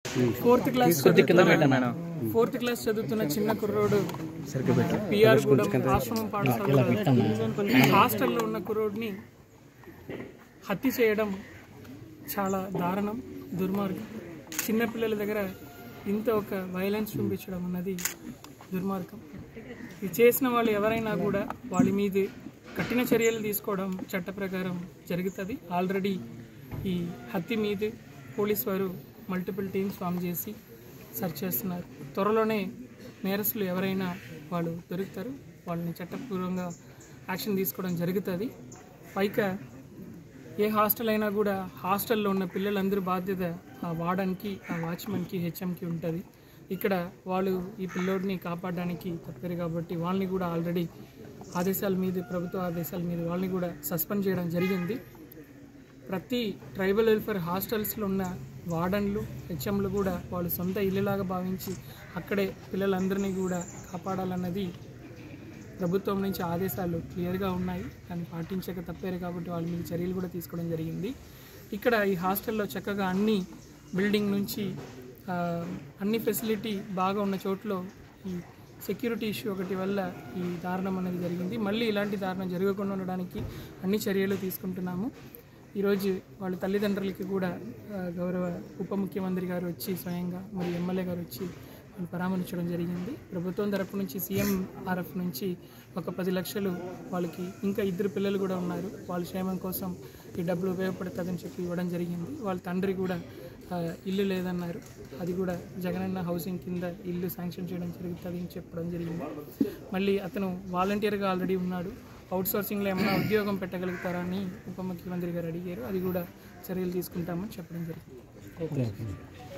fourth class చదువుతున్న- fourth class చదువుతున్న చిన్న కుర్రోడు పిఆర్ కూడా ఆశ్రమం పాఠశాల హాస్టల్లో ఉన్న కుర్రోడిని హత్య చేయడం చాలా దారుణం దుర్మార్గం చిన్నపిల్లల దగ్గర ఇంత ఒక వైలెన్స్ చూపించడం అన్నది దుర్మార్గం ఇది చేసిన వాళ్ళు ఎవరైనా కూడా వాళ్ళ మీద కఠిన చర్యలు తీసుకోవడం చట్ట ప్రకారం జరుగుతుంది ఆల్రెడీ ఈ హత్య మీద పోలీస్ వారు మల్టిపుల్ టీమ్స్ ఫామ్ చేసి సెర్చ్ చేస్తున్నారు త్వరలోనే నేరస్తులు ఎవరైనా వాళ్ళు దొరుకుతారు వాళ్ళని చట్టపూర్వంగా యాక్షన్ తీసుకోవడం జరుగుతుంది పైగా ఏ హాస్టల్ అయినా కూడా హాస్టల్లో ఉన్న పిల్లలందరూ బాధ్యత ఆ వార్డన్కి ఆ వాచ్మెన్కి హెచ్ఎంకి ఉంటుంది ఇక్కడ వాళ్ళు ఈ పిల్లోడిని కాపాడడానికి తప్పారు కాబట్టి వాళ్ళని కూడా ఆల్రెడీ ఆదేశాల మీద ప్రభుత్వ ఆదేశాల మీద వాళ్ళని కూడా సస్పెండ్ చేయడం జరిగింది ప్రతి ట్రైబల్ వెల్ఫేర్ హాస్టల్స్లో ఉన్న వార్డన్లు హెచ్ఎంలు కూడా వాళ్ళు సొంత ఇల్లులాగా భావించి అక్కడే పిల్లలందరినీ కూడా కాపాడాలన్నది ప్రభుత్వం నుంచి ఆదేశాలు క్లియర్గా ఉన్నాయి దాన్ని పాటించక తప్పారు కాబట్టి వాళ్ళ మీద చర్యలు కూడా తీసుకోవడం జరిగింది ఇక్కడ ఈ హాస్టల్లో చక్కగా అన్ని బిల్డింగ్ నుంచి ఆ, అన్ని ఫెసిలిటీ బాగా ఉన్న చోట్ల ఈ సెక్యూరిటీ ఇష్యూ ఒకటి వల్ల ఈ దారుణం అనేది జరిగింది మళ్ళీ ఇలాంటి దారుణం జరగకుండా ఉండడానికి అన్ని చర్యలు తీసుకుంటున్నాము ఈరోజు వాళ్ళ తల్లిదండ్రులకి కూడా ఆ, గౌరవ ఉప ముఖ్యమంత్రి గారు వచ్చి స్వయంగా మరి ఎమ్మెల్యే గారు వచ్చి వాళ్ళు పరామర్శించడం జరిగింది ప్రభుత్వం తరపు నుంచి సీఎం ఆర్ఎఫ్ నుంచి ఒక పది లక్షలు వాళ్ళకి ఇంకా ఇద్దరు పిల్లలు కూడా ఉన్నారు వాళ్ళ క్షేమం కోసం ఈ డబ్బులు ఉపయోగపడుతుందని చెప్పి ఇవ్వడం జరిగింది వాళ్ళ తండ్రి కూడా ఆ, ఇల్లు లేదన్నారు అది కూడా జగనన్న హౌసింగ్ కింద ఇల్లు శాంక్షన్ చేయడం జరుగుతుంది అని చెప్పడం జరిగింది మళ్ళీ అతను వాలంటీర్గా ఆల్రెడీ ఉన్నాడు అవుట్ సోర్సింగ్లో ఏమైనా ఉద్యోగం పెట్టగలుగుతారా అని ఉప ముఖ్యమంత్రి గారు అడిగారు అది కూడా చర్యలు తీసుకుంటామని చెప్పడం జరిగింది